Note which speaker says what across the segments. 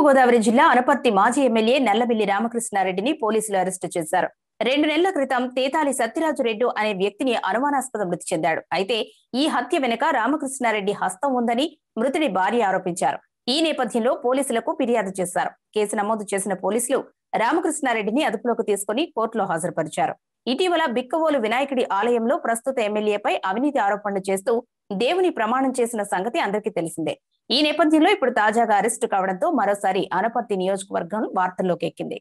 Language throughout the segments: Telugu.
Speaker 1: తూర్పుగోదావరి జిల్లా అనపర్తి మాజీ ఎమ్మెల్యే నల్లబిల్లి రామకృష్ణారెడ్డిని పోలీసులు అరెస్టు చేశారు రెండు నెలల క్రితం తేతాలి సత్యరాజు రెడ్డి అనే వ్యక్తిని అనుమానాస్పద మృతి చెందాడు అయితే ఈ హత్య వెనుక రామకృష్ణారెడ్డి హస్తం ఉందని మృతుడి భార్య ఆరోపించారు ఈ నేపథ్యంలో పోలీసులకు ఫిర్యాదు చేశారు కేసు నమోదు చేసిన పోలీసులు రామకృష్ణారెడ్డిని అదుపులోకి తీసుకుని కోర్టులో హాజరుపరిచారు ఇటీవల బిక్కవోలు వినాయకుడి ఆలయంలో ప్రస్తుత ఎమ్మెల్యేపై అవినీతి ఆరోపణలు చేస్తూ దేవుని ప్రమాణం చేసిన సంగతి అందరికీ తెలిసిందే ఈ నేపథ్యంలో ఇప్పుడు తాజాగా అరెస్టు కావడంతో మరోసారి అనపర్తి నియోజకవర్గం వార్తల్లోకి ఎక్కింది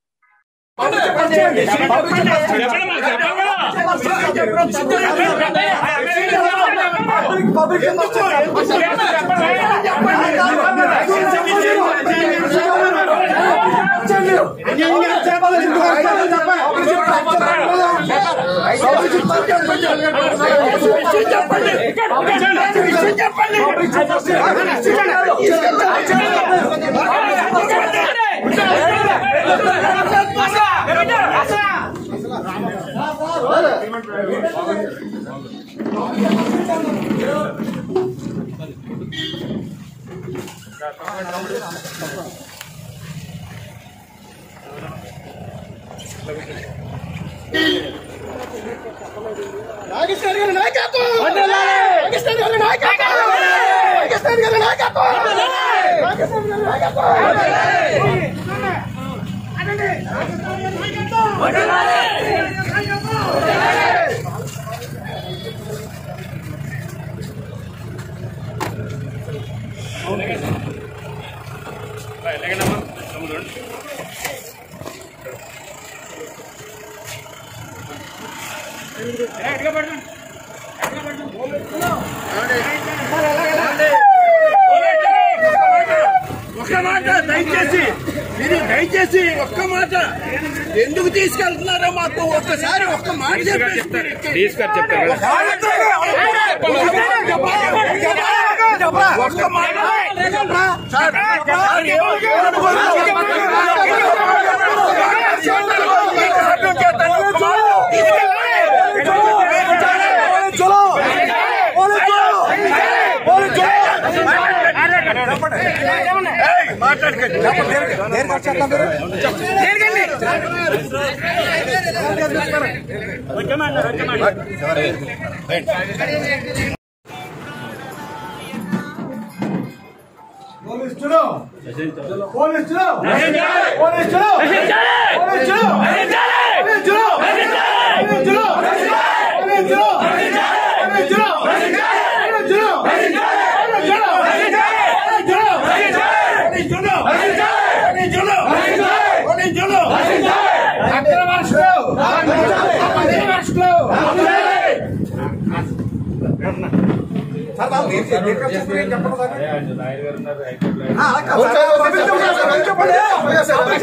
Speaker 2: నాగేశ్వర గారి నాయకత్వం నాగేశ్వర గారి నాయకత్వం నాగేశ్వర గారి నాయకత్వం నాగేశ్వర గారి నాయకత్వం
Speaker 3: ఒక్క మాట దయచేసి ఇది దయచేసి ఒక్క మాట ఎందుకు తీసుకెళ్తున్నారో మాకు ఒక్కసారి ఒక్క మాట చెప్పేస్తారు
Speaker 4: తీసుకొని చెప్తారు
Speaker 3: ఒక్క మాట సార్, సార్, ఏయ్, మాట్లాడకండి
Speaker 2: పోలీసులు పోలీసులు పోలీసులు పోలీసులు పోలీసులు పోలీసులు చెప్పండి